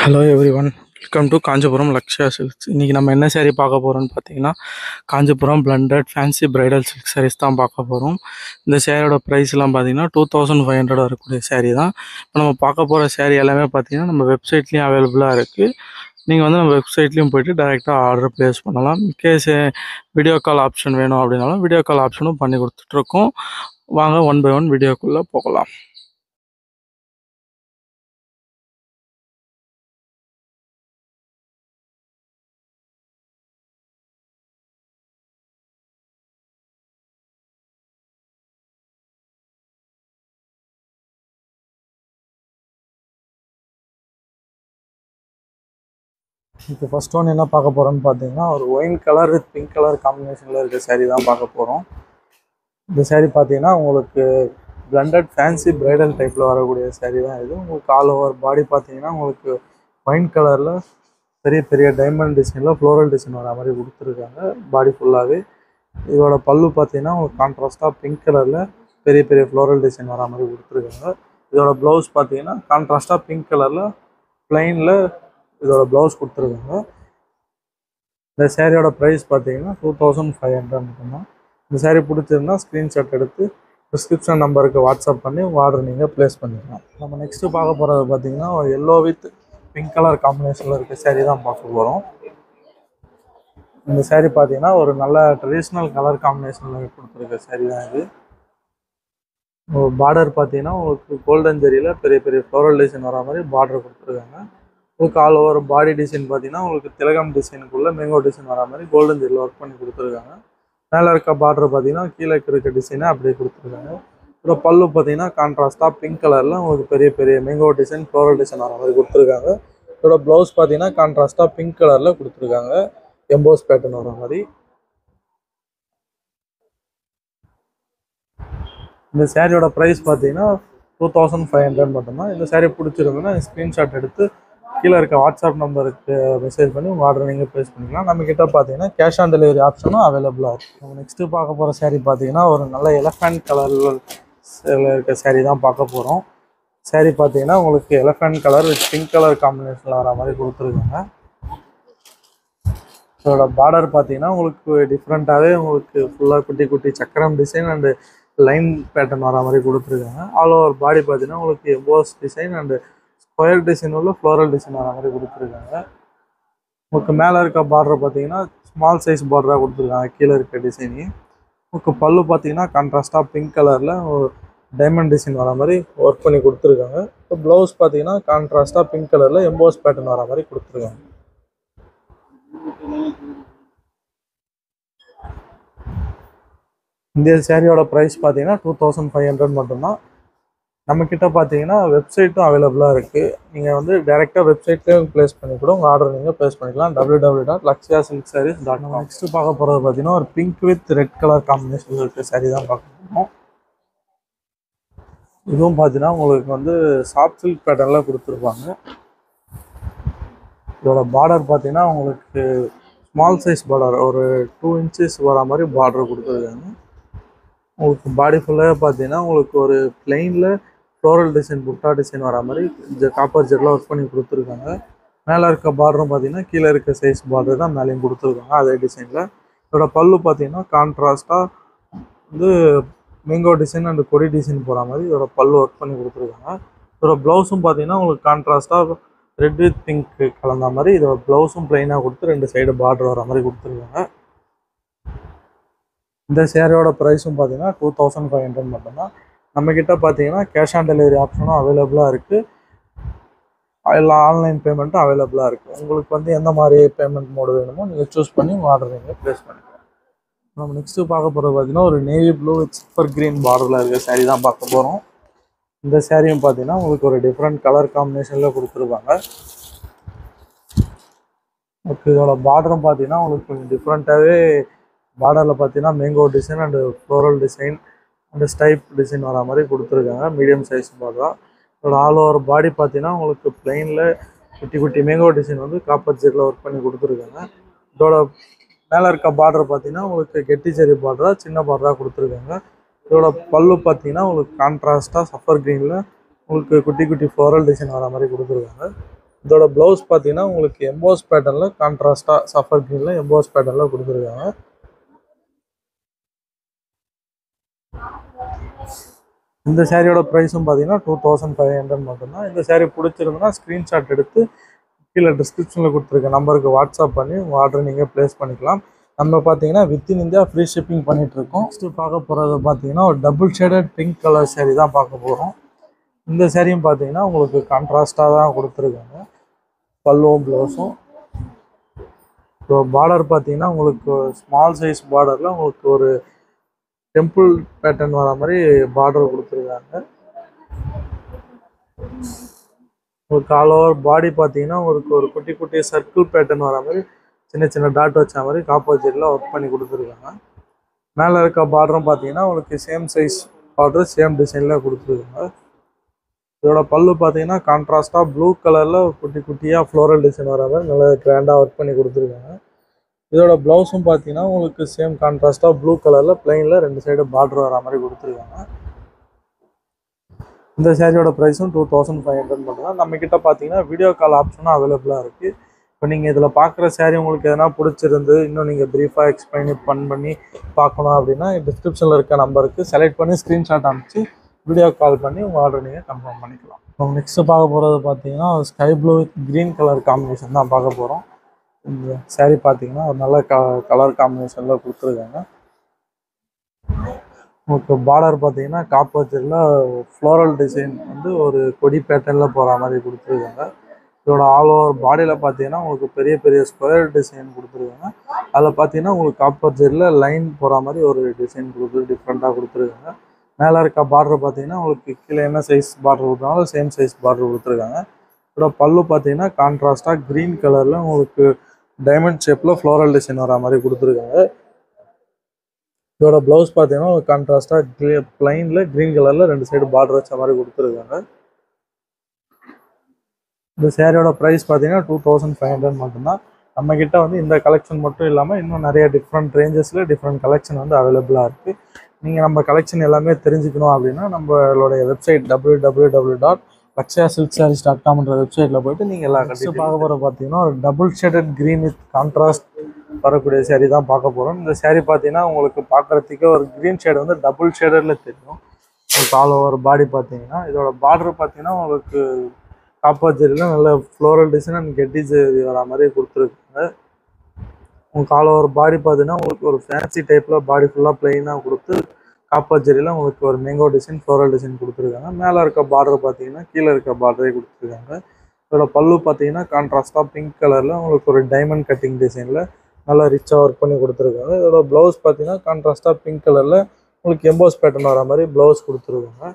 hello everyone welcome to Kanchipuram Lakshaya silks இன்றைக்கி நம்ம என்ன saree பார்க்க போகிறோம்னு பார்த்தீங்கன்னா Kanchipuram blended fancy bridal silk sarees தான் பார்க்க போகிறோம் இந்த சேரீயோட ப்ரைஸ்லாம் பார்த்தீங்கன்னா டூ தௌசண்ட் ஃபைவ் ஹண்ட்ரட் வரக்கூடிய saree தான் இப்போ நம்ம பார்க்க போகிற saree எல்லாமே பார்த்தீங்கன்னா நம்ம வெப்சைட்லேயும் அவைலபிளாக இருக்குது நீங்கள் வந்து நம்ம வெப்சைட்லேயும் போயிட்டு டேரெக்டாக ஆர்டர் ப்ளேஸ் பண்ணலாம் கேஸ் வீடியோ கால் ஆப்ஷன் வேணும் அப்படின்னாலும் வீடியோ கால் ஆப்ஷனும் பண்ணி கொடுத்துட்ருக்கோம் வாங்க ஒன் பை ஒன் வீடியோக்குள்ளே போகலாம் இப்போ ஃபர்ஸ்ட் ஒன் என்ன பார்க்க போகிறோம்னு பார்த்தீங்கன்னா ஒரு wine colour with pink colour காம்பினேஷனில் இருக்க saree தான் பார்க்க போகிறோம் இந்த saree பார்த்தீங்கன்னா உங்களுக்கு பிளண்டட் ஃபேன்சி பிரைடல் டைப்பில் வரக்கூடிய saree தான் இது உங்களுக்கு ஆல் ஓவர் பாடி பார்த்தீங்கன்னா உங்களுக்கு ஒயின் கலரில் பெரிய பெரிய டைமண்ட் டிசைனில் ஃப்ளோரல் டிசைன் வர மாதிரி கொடுத்துருக்காங்க பாடி ஃபுல்லாகவே இதோட பல்லு பார்த்தீங்கன்னா உங்களுக்கு கான்ட்ராஸ்ட்டாக பிங்க் கலரில் பெரிய பெரிய ஃப்ளோரல் டிசைன் வர மாதிரி கொடுத்துருக்காங்க இதோட ப்ளவுஸ் பார்த்தீங்கன்னா கான்ட்ராஸ்ட்டாக பிங்க் கலரில் ப்ளைனில் இதோட ப்ளவுஸ் கொடுத்துருக்காங்க இந்த சேரீயோட ப்ரைஸ் பார்த்தீங்கன்னா டூ தௌசண்ட் ஃபைவ் ஹண்ட்ரட் மட்டும்தான் இந்த சேரீ பிடிச்சிருந்தா ஸ்க்ரீன்ஷாட் எடுத்து டிஸ்கிரிப்ஷன் நம்பருக்கு வாட்ஸ்அப் பண்ணி உங்கள் ஆர்டர் நீங்கள் ப்ளேஸ் பண்ணிக்கலாம் நம்ம நெக்ஸ்ட்டு பார்க்க போகிறது பார்த்தீங்கன்னா ஒரு எல்லோ வித் பிங்க் கலர் காம்பினேஷனில் இருக்க சேரீ தான் பார்க்க போகிறோம் இந்த சேரீ பார்த்தீங்கன்னா ஒரு நல்ல ட்ரெடிஷ்னல் கலர் காம்பினேஷனில் கொடுத்துருக்க சேரீ தான் இது பார்டர் பார்த்தீங்கன்னா உங்களுக்கு கோல்டன் ஜெரியில் பெரிய பெரிய ஃப்ளோரல் டிசைன் வர மாதிரி பார்டர் கொடுத்துருக்காங்க உங்களுக்கு ஆல் ஓவர் பாடி டிசைன் பார்த்தீங்கன்னா உங்களுக்கு திலகம் டிசைனுக்குள்ள மேங்கோ டிசைன் வர மாதிரி கோல்டன் ஜெரியில் ஒர்க் பண்ணி கொடுத்துருக்காங்க மேலே இருக்க பார்டர் பார்த்தீங்கன்னா கீழே இருக்க டிசைனை அப்படியே கொடுத்துருக்காங்க அப்புறம் பல்லு பார்த்தீங்கன்னா கான்ட்ராஸ்டாக பிங்க் கலரில் உங்களுக்கு பெரிய பெரிய மேங்கோ டிசைன் ஃப்ளோரல் டிசைன் வர மாதிரி கொடுத்துருக்காங்க இதோட ப்ளவுஸ் பார்த்தீங்கன்னா கான்ட்ராஸ்டாக பிங்க் கலரில் கொடுத்துருக்காங்க எம்போஸ் பேட்டர்ன் வர மாதிரி இந்த சேரீயோட ப்ரைஸ் பார்த்தீங்கன்னா டூ தௌசண்ட் ஃபைவ் ஹண்ட்ரட் மட்டும்தான் இந்த சேரீ பிடிச்சிருந்ததுன்னா ஸ்க்ரீன்ஷாட் எடுத்து கீழே இருக்க வாட்ஸ்அப் நம்பருக்கு மெசேஜ் பண்ணி உங்கள் ஆர்டர் நீங்கள் ப்ளேஸ் பண்ணிக்கலாம் நம்ம கிட்ட பார்த்தீங்கன்னா கேஷ் ஆன் டெலிவரி ஆப்ஷனும் அவைலபிளாக இருக்குது நம்ம நெக்ஸ்ட்டு பார்க்க போகிற saree பார்த்தீங்கன்னா ஒரு நல்ல எலஃபண்ட் கலரில் இருக்க saree தான் பார்க்க போகிறோம் saree பார்த்தீங்கன்னா உங்களுக்கு elephant colour with pink colour காம்பினேஷனில் வர மாதிரி கொடுத்துருக்காங்க இதோட பார்டர் பார்த்தீங்கன்னா உங்களுக்கு டிஃப்ரெண்ட்டாகவே உங்களுக்கு ஃபுல்லாக குட்டி குட்டி சக்கரம் டிசைன் அண்டு லைன் பேட்டர்ன் வர மாதிரி கொடுத்துருக்காங்க ஆல் ஓவர் பாடி பார்த்தீங்கன்னா உங்களுக்கு emboss design and square design உள்ள ஃப்ளோரல் டிசைன் வர மாதிரி கொடுத்துருக்காங்க உங்களுக்கு மேலே இருக்க பார்டர் பார்த்தீங்கன்னா ஸ்மால் சைஸ் பார்டராக கொடுத்துருக்காங்க கீழே இருக்க டிசைனு உங்களுக்கு பல்லு பார்த்தீங்கன்னா கான்ட்ராஸ்டாக பிங்க் கலரில் ஒரு டைமண்ட் டிசைன் வர மாதிரி ஒர்க் பண்ணி கொடுத்துருக்காங்க இப்போ ப்ளவுஸ் பார்த்தீங்கன்னா கான்ட்ராஸ்டாக பிங்க் கலரில் எம்போஸ் பேட்டர்ன் வர மாதிரி கொடுத்துருக்காங்க இந்த சேரீயோட ப்ரைஸ் பார்த்தீங்கன்னா டூ தௌசண்ட் ஃபைவ் ஹண்ட்ரட் மட்டும்தான் நம்மக்கிட்ட பார்த்தீங்கன்னா வெப்சைட்டும் அவைலபிளாக இருக்குது நீங்கள் வந்து டேரெக்டாக வெப்சைட்லேயும் ப்ளேஸ் பண்ணி கூட உங்கள் ஆர்டர் நீங்கள் ப்ளேஸ் பண்ணிக்கலாம் W W dot Lakshaya silk sarees dot next பார்க்க போகிறது பார்த்தீங்கன்னா ஒரு pink with red colour combination இருக்க சாரீ தான் பார்க்க போகிறோம் இதுவும் பார்த்தீங்கன்னா உங்களுக்கு வந்து சாஃப்ட் சில்க் பேட்டர்னில் கொடுத்துருப்பாங்க இதோட பார்டர் பார்த்தீங்கன்னா உங்களுக்கு ஸ்மால் சைஸ் பார்டர் ஒரு டூ இன்ச்சஸ் வர மாதிரி பார்டர் கொடுத்துருக்காங்க உங்களுக்கு பாடி ஃபுல்லாக பார்த்தீங்கன்னா உங்களுக்கு ஒரு பிளெயினில் ஃப்ளோரல் டிசைன் புட்டா டிசைன் வர மாதிரி இந்த காப்பர் ஜெட்டில் ஒர்க் பண்ணி கொடுத்துருக்காங்க மேலே இருக்க பார்டரும் பார்த்தீங்கன்னா கீழே இருக்க சைஸ் பார்டர் தான் மேலேயும் கொடுத்துருக்காங்க அதே டிசைனில் இதோட பல்லு பார்த்தீங்கன்னா கான்ட்ராஸ்டாக வந்து மேங்கோ டிசைன் அண்ட் கொடி டிசைன் போகிற மாதிரி இதோட பல்லு ஒர்க் பண்ணி கொடுத்துருக்காங்க இதோட ப்ளவுஸும் பார்த்தீங்கன்னா உங்களுக்கு கான்ட்ராஸ்ட்டாக ரெட் வித் பிங்க் கலந்த மாதிரி இதோட ப்ளவுஸும் ப்ளைனாக கொடுத்து ரெண்டு சைடு பார்டர் வர மாதிரி கொடுத்துருக்காங்க இந்த சேரீயோட ப்ரைஸும் பார்த்தீங்கன்னா டூ தௌசண்ட் ஃபைவ் ஹண்ட்ரட் மட்டும்தான் நம்மக்கிட்ட பார்த்தீங்கன்னா கேஷ் ஆன் டெலிவரி ஆப்ஷனும் அவைலபிளாக இருக்குது எல்லா ஆன்லைன் பேமெண்ட்டும் அவைலபிளாக இருக்குது உங்களுக்கு வந்து எந்த மாதிரி பேமெண்ட் மோடு வேணுமோ நீங்கள் சூஸ் பண்ணி உங்கள் ஆர்டர் நீங்கள் ப்ளேஸ் பண்ணிக்கலாம் நம்ம நெக்ஸ்ட்டு பார்க்க போகிறது பார்த்தீங்கன்னா ஒரு navy blue with super green பார்டரில் இருக்க saree தான் பார்க்க போகிறோம் இந்த சேரீயும் பார்த்தீங்கன்னா உங்களுக்கு ஒரு டிஃப்ரெண்ட் கலர் காம்பினேஷனில் கொடுத்துருப்பாங்க ஓகே இதோட பார்டரும் பார்த்தீங்கன்னா உங்களுக்கு கொஞ்சம் டிஃப்ரெண்ட்டாகவே பார்டரில் பார்த்தீங்கன்னா mango design and floral design and stripe design வர மாதிரி கொடுத்துருக்காங்க மீடியம் சைஸ் பார்டரா இதோட ஆல் ஓவர் பாடி பார்த்தீங்கன்னா உங்களுக்கு பிளெயினில் குட்டி குட்டி மேங்கோ டிசைன் வந்து காப்பர் ஜெட்டில் ஒர்க் பண்ணி கொடுத்துருக்காங்க இதோட மேலே இருக்க பார்டர் பார்த்தீங்கன்னா உங்களுக்கு கெட்டி ஜெரி பார்டரா சின்ன பார்டராக கொடுத்துருக்காங்க இதோட பல்லு பார்த்தீங்கன்னா உங்களுக்கு கான்ட்ராஸ்ட்டாக சஃபர் க்ரீனில் உங்களுக்கு குட்டி குட்டி ஃப்ளோரல் டிசைன் வர மாதிரி கொடுத்துருக்காங்க இதோட ப்ளவுஸ் பார்த்தீங்கன்னா உங்களுக்கு எம்போஸ் பேட்டர்னில் கான்ட்ராஸ்டாக சஃபர் க்ரீனில் எம்போஸ் பேட்டர்னில் கொடுத்துருக்காங்க இந்த சாரியோட ப்ரைஸும் பார்த்தீங்கன்னா டூ தௌசண்ட் ஃபைவ் ஹண்ட்ரட் மட்டும்தான் இந்த சாரீ பிடிச்சிருந்தனா ஸ்க்ரீன்ஷாட் எடுத்து கீழே டிஸ்கிரிப்ஷனில் கொடுத்துருக்க நம்பருக்கு வாட்ஸ்அப் பண்ணி உங்கள் ஆர்டர் நீங்கள் ப்ளேஸ் பண்ணிக்கலாம் நம்ம பார்த்தீங்கன்னா வித்தின் இந்தியா ஃப்ரீ ஷிப்பிங் பண்ணிட்டு இருக்கோம் நெக்ஸ்ட்டு பார்க்க போகிறது பார்த்தீங்கன்னா ஒரு double shaded pink colour saree தான் பார்க்க போகிறோம் இந்த சாரியும் பார்த்தீங்கன்னா உங்களுக்கு கான்ட்ராஸ்டாக தான் கொடுத்துருக்காங்க பல்லுவும் ப்ளவுஸும் இப்போ பார்டர் பார்த்தீங்கன்னா உங்களுக்கு ஸ்மால் சைஸ் பார்டரில் உங்களுக்கு ஒரு டெம்பிள் பேட்டர்ன் வர மாதிரி பார்டர் கொடுத்துருக்காங்க உங்களுக்கு ஆல் ஓவர் பாடி பார்த்தீங்கன்னா உங்களுக்கு ஒரு குட்டி குட்டி சர்க்கிள் பேட்டர்ன் வர மாதிரி சின்ன சின்ன டாட் வச்ச மாதிரி காப்போசிட்டில் ஒர்க் பண்ணி கொடுத்துருக்காங்க மேலே இருக்க பார்டரும் பார்த்தீங்கன்னா உங்களுக்கு சேம் சைஸ் பார்டர் சேம் டிசைனில் கொடுத்துருக்காங்க இதோட பல்லு பார்த்தீங்கன்னா கான்ட்ராஸ்டாக ப்ளூ கலரில் குட்டி குட்டியாக ஃப்ளோரல் டிசைன் வர மாதிரி நல்லா கிராண்டாக ஒர்க் பண்ணி கொடுத்துருக்காங்க இதோட ப்ளவுஸும் பார்த்தீங்கன்னா உங்களுக்கு சேம் கான்ட்ராஸ்டாக ப்ளூ கலரில் பிளைனில் ரெண்டு சைடு பார்டர் வர மாதிரி கொடுத்துருக்காங்க இந்த சாரியோட ப்ரைஸும் டூ தௌசண்ட் ஃபைவ் ஹண்ட்ரட் மட்டும் தான் நம்மக்கிட்ட பார்த்தீங்கன்னா வீடியோ கால் ஆப்ஷனும் அவைலபிளாக இருக்குது இப்போ நீங்கள் இதில் பார்க்குற saree உங்களுக்கு எதனா பிடிச்சிருந்து இன்னும் நீங்கள் ப்ரீஃபாக எக்ஸ்பிளைன் பண் பண்ணி பார்க்கணும் அப்படின்னா டிஸ்கிரிப்ஷனில் இருக்க நம்பருக்கு செலக்ட் பண்ணி ஸ்க்ரீன்ஷாட் அனுப்பிச்சு வீடியோ கால் பண்ணி உங்கள் ஆர்டர் நீங்கள் கன்ஃபார்ம் பண்ணிக்கலாம் நம்ம நெக்ஸ்ட்டு பார்க்க போகிறது பார்த்தீங்கன்னா sky blue with green colour combination தான் பார்க்க போகிறோம் இந்த saree பார்த்தீங்கன்னா ஒரு நல்ல க கலர் காம்பினேஷனில் கொடுத்துருக்காங்க உங்களுக்கு பார்டர் பார்த்தீங்கன்னா காப்போச்சரில் ஃப்ளோரல் டிசைன் வந்து ஒரு கொடி பேட்டர்னில் போகிற மாதிரி கொடுத்துருக்காங்க இதோட ஆல் ஓவர் பாடியில் பார்த்தீங்கன்னா உங்களுக்கு பெரிய பெரிய ஸ்கொயர் டிசைன் கொடுத்துருக்காங்க அதில் பார்த்தீங்கன்னா உங்களுக்கு காப்பர் ஜெரில் லைன் போகிற மாதிரி ஒரு டிசைன் கொடுத்து டிஃப்ரெண்ட்டாக கொடுத்துருக்காங்க மேலே இருக்க பார்டர் பார்த்தீங்கன்னா உங்களுக்கு கீழே என்ன சைஸ் பார்டர் கொடுத்தாலும் சேம் சைஸ் பார்டர் கொடுத்துருக்காங்க இதோட பல்லு பார்த்தீங்கன்னா கான்ட்ராஸ்டாக க்ரீன் கலரில் உங்களுக்கு டைமண்ட் ஷேப்பில் ஃப்ளோரல் டிசைன் வர மாதிரி கொடுத்துருக்காங்க இதோட ப்ளவுஸ் பார்த்தீங்கன்னா ஒரு கான்ட்ராஸ்டாக க்ரீ ப்ளைனில் க்ரீன் கலரில் ரெண்டு சைடு பார்டர் வச்ச மாதிரி கொடுத்துருக்காங்க இந்த சேரீயோட ப்ரைஸ் பார்த்தீங்கன்னா டூ தௌசண்ட் ஃபைவ் ஹண்ட்ரட் மட்டும்தான் நம்ம கிட்ட வந்து இந்த கலெக்ஷன் மட்டும் இல்லாமல் இன்னும் நிறைய டிஃப்ரெண்ட் ரேஞ்சஸில் டிஃப்ரெண்ட் கலெக்ஷன் வந்து அவைலபிளாக இருக்குது நீங்கள் நம்ம கலெக்ஷன் எல்லாமே தெரிஞ்சுக்கணும் அப்படின்னா நம்மளுடைய website W W W dot Lakshaya silk sarees dot காம்ன்ற வெப்சைட்டில் போயிட்டு நீங்கள் எல்லா கடைசியும் பார்க்க போகிற பார்த்தீங்கன்னா ஒரு double shaded green with contrast வரக்கூடிய saree தான் பார்க்க போகிறோம் இந்த saree பார்த்தீங்கன்னா உங்களுக்கு பார்க்குறதுக்கே ஒரு க்ரீன் ஷேட் வந்து டபுள் ஷேடடில் தெரியும் உங்களுக்கு ஆல் ஓவர் பாடி பார்த்தீங்கன்னா இதோட பார்டர் பார்த்தீங்கன்னா உங்களுக்கு காப்பர் ஜெரியில் நல்ல ஃப்ளோரல் டிசைன் அண்ட் கெட்டி ஜெரி வர மாதிரி கொடுத்துருக்காங்க உங்களுக்கு ஆல் ஓவர் பாடி பார்த்தீங்கன்னா உங்களுக்கு ஒரு ஃபேன்சி டைப்பில் பாடி ஃபுல்லாக பிளெயினாக கொடுத்து காப்பர் ஜெரியில் உங்களுக்கு ஒரு மேங்கோ டிசைன் ஃப்ளோரல் டிசைன் கொடுத்துருக்காங்க மேலே இருக்க பார்டர் பார்த்தீங்கன்னா கீழே இருக்க பார்டரே கொடுத்துருக்காங்க இதோட பல்லு பார்த்தீங்கன்னா கான்ட்ராஸ்டாக பிங்க் கலரில் உங்களுக்கு ஒரு டைமண்ட் கட்டிங் டிசைனில் நல்லா ரிச்சாக ஒர்க் பண்ணி கொடுத்துருக்காங்க இதோட ப்ளவுஸ் பார்த்தீங்கன்னா கான்ட்ராஸ்டாக பிங்க் கலரில் உங்களுக்கு எம்போஸ் பேட்டர்ன் வர மாதிரி ப்ளவுஸ் கொடுத்துருக்காங்க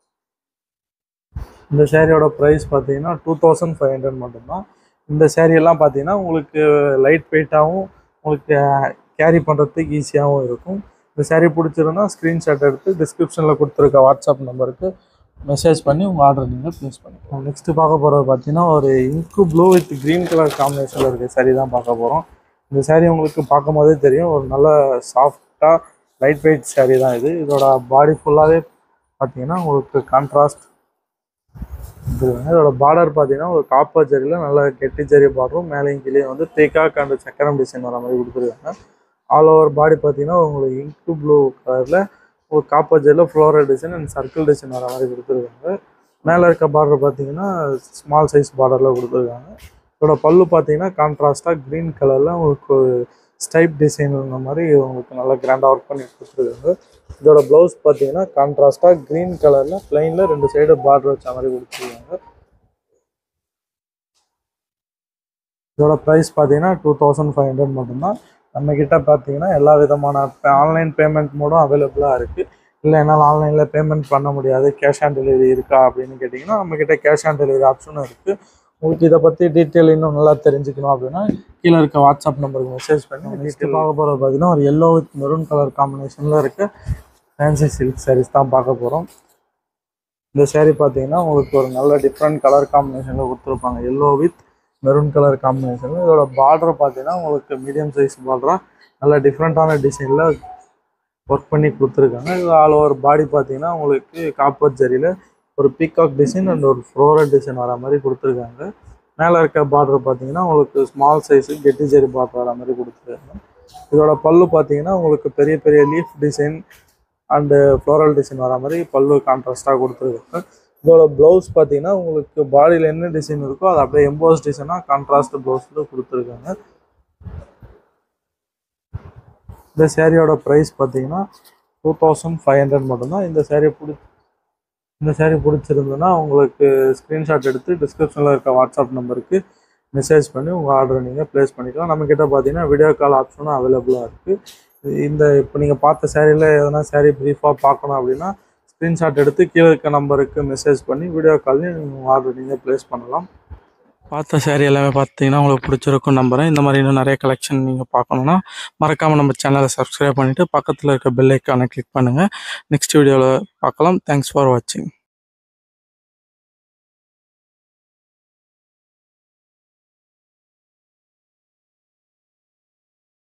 இந்த சேரீயோட ப்ரைஸ் பார்த்தீங்கன்னா டூ தௌசண்ட் ஃபைவ் ஹண்ட்ரட் மட்டும்தான் இந்த saree எல்லாம் பார்த்தீங்கன்னா உங்களுக்கு லைட் வெயிட்டாகவும் உங்களுக்கு கேரி பண்ணுறதுக்கு ஈஸியாகவும் இருக்கும் இந்த saree பிடிச்சிருந்தா ஸ்க்ரீன்ஷாட் எடுத்து டிஸ்கிரிப்ஷனில் கொடுத்துருக்க வாட்ஸ்அப் நம்பருக்கு மெசேஜ் பண்ணி உங்கள் ஆர்டர் நீங்கள் ப்ளேஸ் பண்ணிக்கலாம் நெக்ஸ்ட்டு பார்க்க போகிறது பார்த்தீங்கன்னா ஒரு இங்கு ப்ளூ வித் க்ரீன் கலர் காம்பினேஷனில் இருக்க saree தான் பார்க்க போகிறோம் இந்த saree உங்களுக்கு பார்க்கும் போதே தெரியும் ஒரு நல்ல சாஃப்டாக லைட் வெயிட் saree தான் இது இதோட பாடி ஃபுல்லாகவே பார்த்தீங்கன்னா உங்களுக்கு கான்ட்ராஸ்ட் கொடுத்துருக்காங்க இதோட பார்டர் பார்த்தீங்கன்னா ஒரு காப்பர் ஜரியில் நல்ல கெட்டி ஜரி பார்டரும் மேலேயும் கீழே வந்து தேக்காக் அண்ட் சக்கரம் டிசைன் வர மாதிரி கொடுத்துருக்காங்க ஆல் ஓவர் பாடி பார்த்தீங்கன்னா உங்களுக்கு இங்கு ப்ளூ கலரில் ஒரு காப்பர் ஜரியில் floral design and circle design வர மாதிரி கொடுத்துருக்காங்க மேலே இருக்க பார்டர் பார்த்தீங்கன்னா ஸ்மால் சைஸ் பார்டரில் கொடுத்துருக்காங்க இதோட பல்லு பார்த்தீங்கன்னா கான்ட்ராஸ்டாக க்ரீன் கலரில் உங்களுக்கு ஒரு ஸ்டைப் டிசைன் இந்த மாதிரி உங்களுக்கு நல்லா கிராண்டாக ஒர்க் பண்ணி கொடுத்துருக்காங்க இதோட ப்ளவுஸ் பார்த்தீங்கன்னா கான்ட்ராஸ்டாக க்ரீன் கலரில் பிளைனில் ரெண்டு சைடு பார்டர் வச்ச மாதிரி கொடுத்துருக்காங்க இதோட ப்ரைஸ் பார்த்தீங்கன்னா டூ தௌசண்ட் ஃபைவ் ஹண்ட்ரட் மட்டும்தான் நம்மக்கிட்ட பார்த்தீங்கன்னா எல்லா விதமான ஆன்லைன் பேமெண்ட் மோடும் அவைலபிளாக இருக்குது இல்லை என்னால் ஆன்லைனில் பேமெண்ட் பண்ண முடியாது கேஷ் ஆன் டெலிவரி இருக்கா அப்படின்னு கேட்டிங்கன்னா நம்மக்கிட்ட கேஷ் ஆன் டெலிவரி ஆப்ஷனும் இருக்குது உங்களுக்கு இதை பற்றி டீட்டெயில் இன்னும் நல்லா தெரிஞ்சுக்கணும் அப்படின்னா கீழே இருக்க வாட்ஸ்அப் நம்பருக்கு மெசேஜ் பண்ணி நெக்ஸ்ட் பார்க்க போகிறது பார்த்தீங்கன்னா ஒரு எல்லோ வித் மெரூன் கலர் காம்பினேஷனில் இருக்க ஃபேன்சி சில்க் sarees தான் பார்க்க போகிறோம் இந்த saree பார்த்தீங்கன்னா உங்களுக்கு ஒரு நல்ல டிஃப்ரெண்ட் கலர் காம்பினேஷனில் கொடுத்துருப்பாங்க yellow with maroon colour combination இதோட பார்டர் பார்த்தீங்கன்னா உங்களுக்கு மீடியம் சைஸ் பார்டராக நல்ல டிஃப்ரெண்ட்டான டிசைனில் ஒர்க் பண்ணி கொடுத்துருக்காங்க இது ஆல் ஓவர் பாடி பார்த்தீங்கன்னா உங்களுக்கு காப்பர் ஜரியில் ஒரு பீகாக் டிசைன் அண்ட் ஒரு ஃப்ளோரல் டிசைன் வர மாதிரி கொடுத்துருக்காங்க மேலே இருக்க பார்டர் பார்த்தீங்கன்னா உங்களுக்கு ஸ்மால் சைஸு கெட்டி ஜெரி பார்டர் வர மாதிரி கொடுத்துருக்காங்க இதோட பல்லு பார்த்தீங்கன்னா உங்களுக்கு பெரிய பெரிய leaf design and floral design வர மாதிரி பல்லு கான்ட்ராஸ்டாக கொடுத்துருக்காங்க இதோட ப்ளவுஸ் பார்த்தீங்கன்னா உங்களுக்கு பாடியில் என்ன டிசைன் இருக்கோ அது அப்படியே எம்போஸ் டிசைனாக கான்ட்ராஸ்ட் ப்ளவுஸில் கொடுத்துருக்காங்க இந்த சேரீயோட ப்ரைஸ் பார்த்தீங்கன்னா டூ தௌசண்ட் ஃபைவ் ஹண்ட்ரட் மட்டும்தான் இந்த சேரீ பிடி இந்த சேரீ பிடிச்சிருந்ததுன்னா உங்களுக்கு ஸ்க்ரீன்ஷாட் எடுத்து டிஸ்கிரிப்ஷனில் இருக்க வாட்ஸ்அப் நம்பருக்கு மெசேஜ் பண்ணி உங்கள் ஆர்டரை நீங்கள் ப்ளேஸ் பண்ணிக்கலாம் நம்மக்கிட்ட பார்த்தீங்கன்னா வீடியோ கால் ஆப்ஷனும் அவைலபிளாக இருக்குது இந்த இப்போ நீங்கள் பார்த்த சேரீயில் எதனா சேரீ ப்ரீஃபாக பார்க்கணும் அப்படின்னா ஸ்க்ரீன்ஷாட் எடுத்து கீழே இருக்க நம்பருக்கு மெசேஜ் பண்ணி வீடியோ கால்லையும் உங்கள் ஆர்டர் நீங்கள் ப்ளேஸ் பண்ணலாம் பார்த்த சேரீ எல்லாமே பார்த்தீங்கன்னா உங்களுக்கு பிடிச்சிருக்கும் நம்புறேன் இந்த மாதிரி இன்னும் நிறைய கலெக்ஷன் நீங்கள் பார்க்கணுன்னா மறக்காமல் நம்ம சேனலை சப்ஸ்கிரைப் பண்ணிவிட்டு பக்கத்தில் இருக்க பெல் ஐக்கானை கிளிக் பண்ணுங்கள் நெக்ஸ்ட் வீடியோவில் பார்க்கலாம் தேங்க்ஸ் ஃபார் வாட்சிங்